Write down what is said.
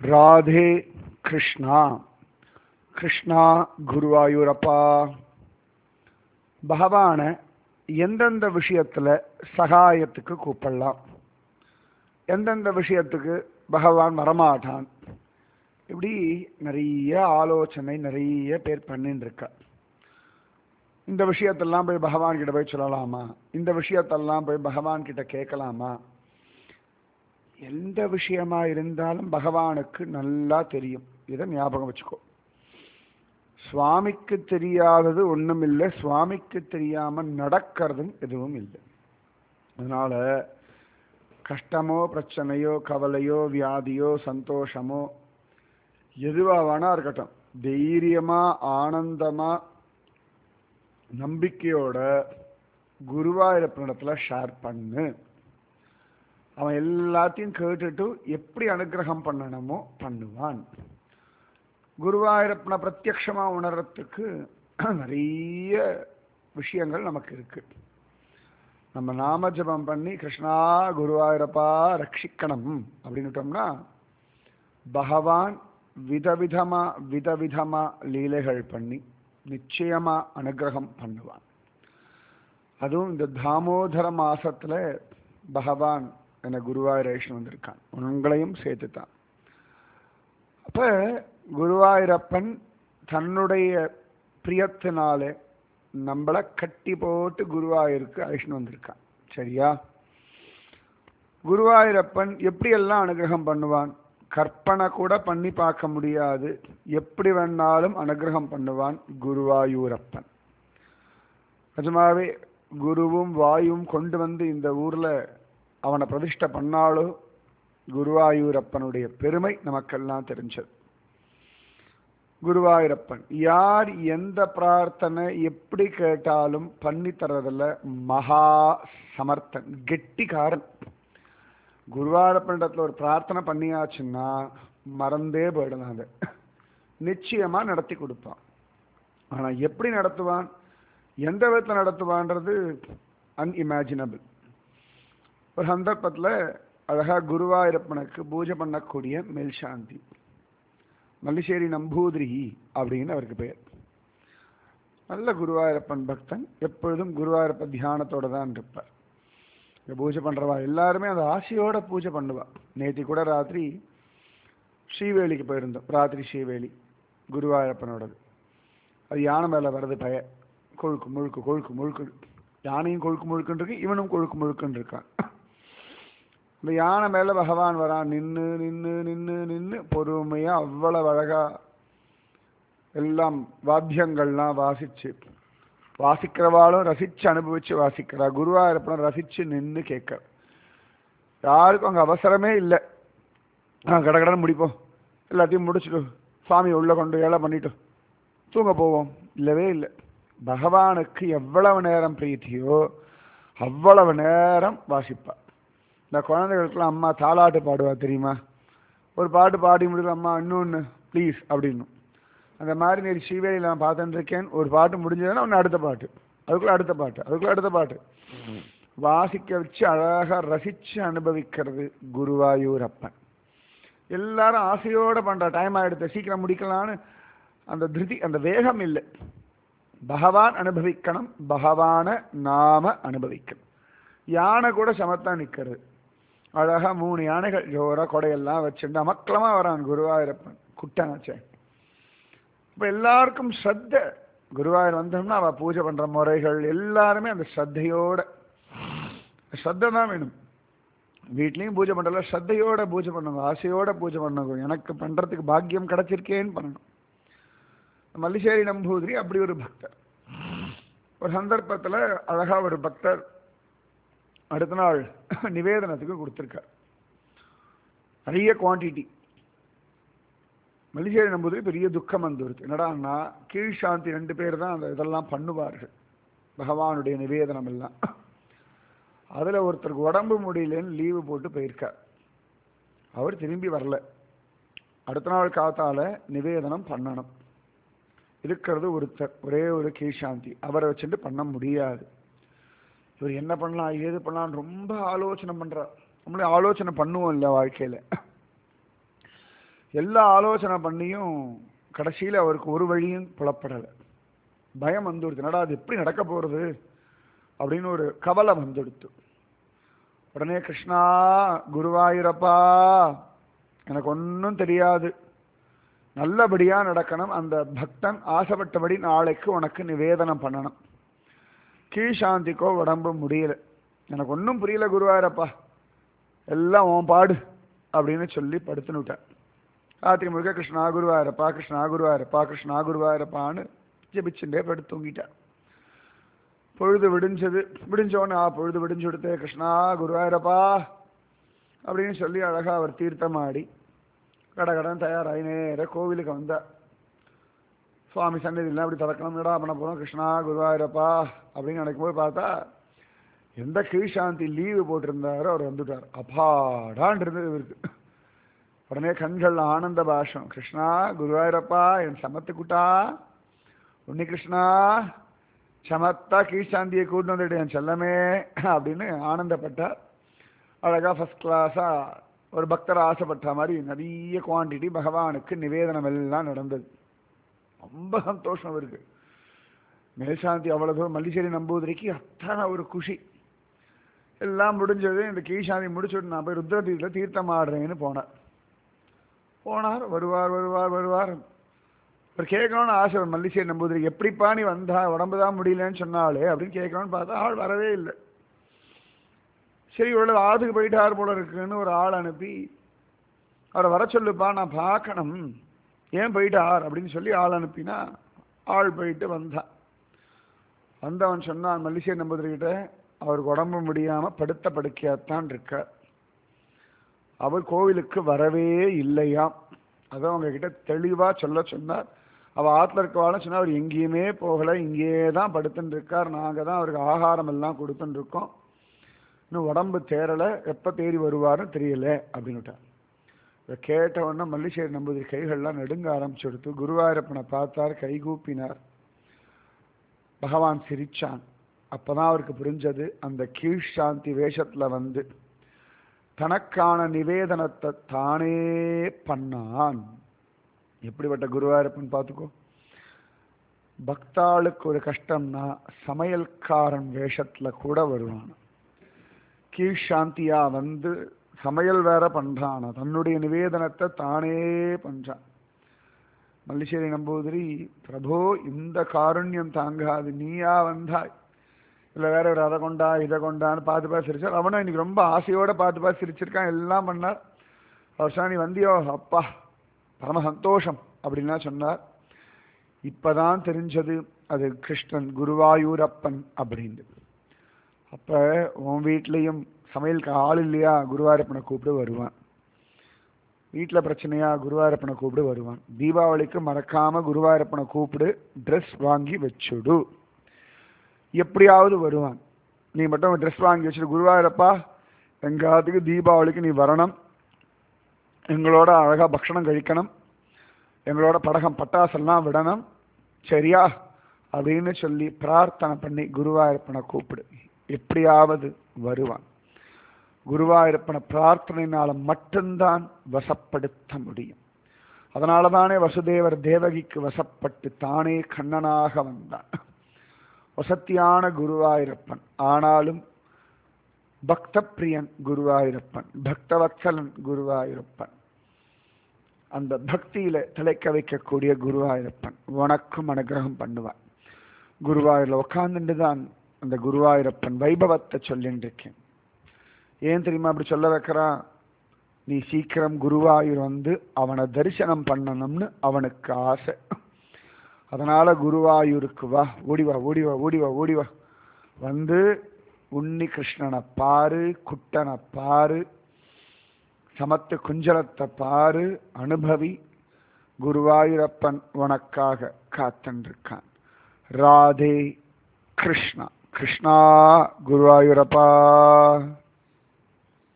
ராதே கிருஷ்ணா கிருஷ்ணா குருவாயூரப்பா பகவானை எந்தெந்த விஷயத்துல சகாயத்துக்கு கூப்பிடலாம் எந்தெந்த விஷயத்துக்கு பகவான் வரமாட்டான் இப்படி நிறைய ஆலோசனை நிறைய பேர் பண்ணிட்டு இருக்கா இந்த விஷயத்தெல்லாம் போய் பகவான் கிட்ட போய் சொல்லலாமா இந்த விஷயத்தெல்லாம் போய் பகவான் கிட்ட கேட்கலாமா எந்த விஷயமா இருந்தாலும் பகவானுக்கு நல்லா தெரியும் இதை ஞாபகம் வச்சுக்கோ சுவாமிக்கு தெரியாதது ஒண்ணும் இல்லை சுவாமிக்கு தெரியாம நடக்கிறதும் எதுவும் இல்லை அதனால கஷ்டமோ பிரச்சனையோ கவலையோ வியாதியோ சந்தோஷமோ எதுவா வேணா இருக்கட்டும் தைரியமா ஆனந்தமா நம்பிக்கையோட குருவாயூரப்பனிடத்துல ஷேர் பண்ணு அவன் எல்லாத்தையும் கேட்டுட்டு எப்படி அனுகிரகம் பண்ணணுமோ பண்ணுவான் குருவாயூரப்பனை பிரத்யக்ஷமா உணர்றதுக்கு நிறைய விஷயங்கள் நமக்கு இருக்கு நம்ம நாம ஜபம் பண்ணி கிருஷ்ணா குருவாயூரப்பா ரட்சிக்கணும் அப்படின்னுட்டோம்னா பகவான் விதவிதமா விதவிதமா லீலைகள் பண்ணி நிச்சயமா அனுகிரகம் பண்ணுவான் அதுவும் இந்த தாமோதர மாசத்துல பகவான் என குருவாயூரேஷன் வந்திருக்கான் உங்களையும் சேர்த்துத்தான் அப்ப குருவாயூரப்பன் தன்னுடைய பிரியத்தினாலே நம்மளை கட்டி போட்டு குருவாயூருக்கு அழைச்சின்னு வந்திருக்கான் சரியா குருவாயூரப்பன் எப்படியெல்லாம் அனுகிரகம் பண்ணுவான் கற்பனை கூட பண்ணி பார்க்க முடியாது எப்படி வேணாலும் அனுகிரகம் பண்ணுவான் குருவாயூரப்பன் நிஜமாவே குருவும் வாயும் கொண்டு வந்து இந்த ஊர்ல அவனை பிரதிஷ்டை பண்ணாலும் குருவாயூரப்பனுடைய பெருமை நமக்கெல்லாம் தெரிஞ்சது குருவாயூரப்பன் யார் எந்த பிரார்த்தனை எப்படி கேட்டாலும் பண்ணி தர்றதில் மகா சமர்த்தன் கெட்டிக்காரன் குருவாயூரப்பனிடத்துல ஒரு பிரார்த்தனை பண்ணியாச்சுன்னா மறந்தே போயிடலாம் அதை நிச்சயமா நடத்தி கொடுப்பான் ஆனா எப்படி நடத்துவான் எந்த விதத்தில் நடத்துவான்றது அன்இமேஜினபிள் ஒரு சந்தர்ப்பத்தில் அழகா குருவாயூரப்பனுக்கு பூஜை பண்ணக்கூடிய மேல்சாந்தி மல்லிசேரி நம்பூதிரி அப்படின்னு அவருக்கு பெயர் நல்ல குருவாயூரப்பன் பக்தன் எப்பொழுதும் குருவாயூரப்ப தியானத்தோட தான் இருப்பார் இங்கே பூஜை பண்ணுறவா எல்லாருமே அந்த ஆசையோட பூஜை பண்ணுவா நேற்று கூட ராத்திரி ஸ்ரீவேலிக்கு போயிருந்தோம் ராத்திரி ஸ்ரீவேலி குருவாயூரப்பனோடது அது யானை மேலே வர்றது பய கொழுக்கு முழுக்கு கொழுக்கு முழுக்கு யானையும் கொழுக்கு முழுக்குன்னு இருக்கு இவனும் கொழுக்கு முழுக்குன்னு இருக்கான் இந்த யானை மேல பகவான் வரான் நின்று நின்று நின்று நின்று பொறுமையா அவ்வளவு அழகா எல்லாம் வாத்தியங்கள்லாம் வாசிச்சு வாசிக்கிறவாளும் ரசிச்சு அனுபவிச்சு வாசிக்கிறா குருவாயூரப்பனும் ரசிச்சு நின்று கேட்க யாருக்கும் அங்கே அவசரமே இல்லை ஆ கடகடன்னு முடிப்போம் எல்லாத்தையும் முடிச்சுட்டு சாமி உள்ள கொண்டு ஏழை பண்ணிட்டு தூங்க போவோம் இல்லவே இல்லை பகவானுக்கு எவ்வளவு நேரம் பிரீத்தியோ அவ்வளவு நேரம் வாசிப்பா இந்த குழந்தைகளுக்கெல்லாம் அம்மா தாலாட்டு பாடுவா தெரியுமா ஒரு பாட்டு பாடி முடியல அம்மா இன்னொன்று ப்ளீஸ் அப்படின்னு அந்த மாதிரி நேற்று ஸ்ரீவேலியில் நான் பார்த்துட்டு இருக்கேன் ஒரு பாட்டு முடிஞ்சதுன்னா ஒன்று அடுத்த பாட்டு அதுக்குள்ள அடுத்த பாட்டு அதுக்குள்ள அடுத்த பாட்டு வாசிக்க வச்சு அழகாக ரசிச்சு அனுபவிக்கிறது குருவாயூரப்பன் எல்லாரும் ஆசையோட பண்ற டைம் ஆயிடுத்து சீக்கிரம் முடிக்கலான்னு அந்த திருதி அந்த வேகம் இல்லை பகவான் அனுபவிக்கணும் பகவான நாம அனுபவிக்கணும் யானை கூட சமத்தா நிக்கிறது அழகா மூணு யானைகள் ஜோரா கொடையெல்லாம் வச்சுட்டு அமக்கலமா வரான் குருவாயூரப்பன் குட்டனாச்சே இப்ப எல்லாருக்கும் ஸ்ரத்த குருவாயூர் வந்தோம்னா அவ பூஜை பண்ற முறைகள் எல்லாருமே அந்த ஸ்ரத்தையோட ஸ்ரத்த தான் வேணும் வீட்லயும் பூஜை பண்றல ஸ்ரத்தையோட பூஜை பண்ணணும் ஆசையோட பூஜை பண்ணணும் எனக்கு பண்றதுக்கு பாக்கியம் கிடைச்சிருக்கேன்னு பண்ணணும் மல்லிசேரி நம்பூதிரி அப்படி ஒரு பக்தர் ஒரு சந்தர்ப்பத்துல அழகா ஒரு பக்தர் அடுத்த நாள் நிவேதனத்துக்கு கொடுத்துருக்கார் நிறைய குவான்டிட்டி மல்லிசேரி நம்பூதிரி பெரிய துக்கம் வந்துருது என்னடான்னா கீழ் சாந்தி ரெண்டு பேர் தான் அந்த இதெல்லாம் பண்ணுவார்கள் பகவானுடைய நிவேதனம் எல்லாம் அதுல ஒருத்தருக்கு உடம்பு முடியலன்னு லீவு போட்டு போயிருக்கார் அவர் திரும்பி வரல அடுத்த நாள் காத்தால நிவேதனம் பண்ணணும் இருக்கிறது ஒருத்தர் ஒரே ஒரு கீழ்சாந்தி அவரை வச்சுட்டு பண்ண முடியாது இவர் என்ன பண்ணலாம் ஏது பண்ணலாம் ரொம்ப ஆலோசனை பண்றார் நம்மளே ஆலோசனை பண்ணுவோம் இல்ல வாழ்க்கையில எல்லா ஆலோசனை பண்ணியும் கடைசியில் அவருக்கு ஒரு வழியும் புலப்படலை பயம் வந்துடுது என்னடா அது எப்படி நடக்க போகிறது அப்படின்னு ஒரு கவலை வந்துடுத்து உடனே கிருஷ்ணா குருவாயூரப்பா எனக்கு ஒன்றும் தெரியாது நல்லபடியா நடக்கணும் அந்த பக்தன் ஆசைப்பட்டபடி நாளைக்கு உனக்கு நிவேதனம் பண்ணணும் கீழ்சாந்திக்கோ உடம்பு முடியல எனக்கு ஒன்றும் புரியல குருவாயூரப்பா எல்லாம் உன் பாடு அப்படின்னு சொல்லி படுத்துன்னு விட்டேன் ராத்திரி முழுக்க கிருஷ்ணா குருவாயூரப்பா கிருஷ்ணா குருவாயூரப்பா கிருஷ்ணா குருவாயூரப்பான்னு ஜெபிச்சுட்டே படுத்து தூங்கிட்டேன் பொழுது விடிஞ்சது விடிஞ்சோன்னு ஆ பொழுது விடிஞ்சு கொடுத்து கிருஷ்ணா குருவாயூரப்பா அப்படின்னு சொல்லி அழகா அவர் தீர்த்தமாடி கடகடன் தயாராகி நேர கோவிலுக்கு வந்தார் சுவாமி சன்னதியில் அப்படி திறக்கணும் என்னடா பண்ண போகிறோம் கிருஷ்ணா குருவாயூரப்பா அப்படின்னு நினைக்கும்போது பார்த்தா எந்த கீழ்சாந்தி லீவு போட்டிருந்தாரோ அவர் வந்துட்டார் அப்பாடான் இருந்தது இவருக்கு உடனே கண்கள் ஆனந்த பாஷம் கிருஷ்ணா குருவாயூரப்பா என் சமத்துக்குட்டா உன்னி கிருஷ்ணா சமத்தா கீழ்சாந்தியை கூட்டு வந்துட்டு என் செல்லமே அப்படின்னு ஆனந்தப்பட்டார் அழகா ஃபர்ஸ்ட் கிளாஸா ஒரு பக்தர் ஆசைப்பட்ட மாதிரி நிறைய குவாண்டிட்டி பகவானுக்கு நிவேதனம் எல்லாம் நடந்தது ரொம்ப சந்தோஷம் இருக்கு மேல்சாந்தி அவ்வளவு தூரம் மல்லிச்சேரி நம்பூதிரிக்கு அத்தனை ஒரு குஷி எல்லாம் முடிஞ்சது இந்த கீழ்சாந்தி முடிச்சுட்டு நான் போய் ருத்ரதீர்த்தில் தீர்த்தம் ஆடுறேன்னு போனார் போனார் வருவார் வருவார் வருவார் ஒரு கேட்கணும்னு ஆசை ஒரு மல்லிச்சேரி நம்பூதிரிக்கு எப்படிப்பா நீ வந்தா உடம்பு தான் முடியலன்னு சொன்னாலே அப்படின்னு கேட்கணும்னு பார்த்தா ஆள் வரவே இல்லை சரி இவ்வளவு ஆதுக்கு போயிட்டார் போல இருக்குன்னு ஒரு ஆள் அனுப்பி அவரை வர சொல்லுப்பா நான் பார்க்கணும் ஏன் போயிட்டார் அப்படின்னு சொல்லி ஆள் அனுப்பினா ஆள் போயிட்டு வந்தான் வந்தவன் சொன்னான் மல்லிசை நம்புதிரிகிட்ட அவருக்கு உடம்பு முடியாம படுத்த படுக்கையாத்தான் இருக்கார் அவர் கோவிலுக்கு வரவே இல்லையாம் அதை அவங்க கிட்ட தெளிவா சொல்ல சொன்னார் அவ ஆத்துல இருக்கவாலும் சொன்னா அவர் எங்கேயுமே போகல இங்கேயே தான் படுத்துட்டு இருக்கார் நாங்க தான் அவருக்கு ஆகாரம் எல்லாம் கொடுத்துட்டு இருக்கோம் இன்னும் உடம்பு தேரலை எப்போ தேறி வருவாருன்னு தெரியல அப்படின்னுட்டார் இதை கேட்ட உடனே மல்லிசேரி நம்பூதிரி கைகள்லாம் நடுங்க ஆரம்பிச்சு எடுத்து குருவாயூரப்பனை பார்த்தார் கைகூப்பினார் பகவான் சிரிச்சான் அப்பதான் அவருக்கு புரிஞ்சது அந்த கீழ்சாந்தி வேஷத்துல வந்து தனக்கான நிவேதனத்தை தானே பண்ணான் எப்படிப்பட்ட குருவாயூரப்பன் பார்த்துக்கோ பக்தாளுக்கு ஒரு கஷ்டம்னா சமையல்காரன் வேஷத்துல கூட வருவான் கீழ்சாந்தியா வந்து சமையல் வேற பண்றான் தன்னுடைய நிவேதனத்தை தானே பண்றான் மல்லிசேரி நம்பூதிரி பிரபு இந்த காருண்யம் தாங்காது நீயா வந்தாய் இல்லை வேற ஒரு அதை கொண்டா இதை கொண்டான்னு பார்த்து பார்த்து சிரிச்சார் அவனும் இன்னைக்கு ரொம்ப ஆசையோட பார்த்து பார்த்து சிரிச்சிருக்கான் எல்லாம் பண்ணார் அவர் சொன்னா, நீ வந்தியோ அப்பா பரம சந்தோஷம் அப்படின்லாம் சொன்னார் இப்பதான் தெரிஞ்சது அது கிருஷ்ணன் குருவாயூரப்பன் அப்படின்னு அப்ப உன் வீட்லயும் சமையலுக்கு ஆள் இல்லையா குருவாயூரப்பனை கூப்பிட்டு வருவான் வீட்டுல பிரச்சனையா குருவாயூரப்பனை கூப்பிட்டு வருவான் தீபாவளிக்கு மறக்காம குருவாயூரப்பனை கூப்பிடு ட்ரெஸ் வாங்கி வச்சுடு எப்படியாவது வருவான் நீ மட்டும் ட்ரெஸ் வாங்கி வச்சுட்டு குருவாயூரப்பா எங்காத்துக்கு தீபாவளிக்கு நீ வரணும் எங்களோட அழகா பக்ஷணம் கழிக்கணும் எங்களோட படகம் பட்டாசெல்லாம் விடணும் சரியா அப்படின்னு சொல்லி பிரார்த்தனை பண்ணி குருவாயூரப்பனை கூப்பிடு எப்படியாவது வருவான் குருவாயூரப்பனை பிரார்த்தனையினால மட்டும்தான் வசப்படுத்த முடியும் அதனால தானே வசுதேவர் தேவகிக்கு வசப்பட்டு தானே கண்ணனாக வந்தான் வசத்தியான குருவாயூரப்பன் ஆனாலும் பக்த பிரியன் குருவாயூரப்பன் பக்தவத்சலன் குருவாயூரப்பன் அந்த பக்தியில திளைக்க வைக்கக்கூடிய குருவாயூரப்பன் உனக்கும் அனுகிரகம் பண்ணுவான் குருவாயூர்ல உட்கார்ந்துட்டு தான் அந்த குருவாயூரப்பன் வைபவத்தை சொல்லிட்டு இருக்கேன் ஏன் தெரியுமா அப்படி சொல்ல வைக்கிறான் நீ சீக்கிரம் குருவாயூர் வந்து அவனை தரிசனம் பண்ணணும்னு அவனுக்கு ஆசை அதனால குருவாயூருக்கு வா ஓடிவா ஓடிவா ஓடிவா ஓடிவா வந்து உன்னி கிருஷ்ணனை பாரு குட்டனை பாரு சமத்து குஞ்சலத்தை பாரு அனுபவி குருவாயூரப்பன் உனக்காக காத்துருக்கான் ராதே கிருஷ்ணா கிருஷ்ணா குருவாயூரப்பா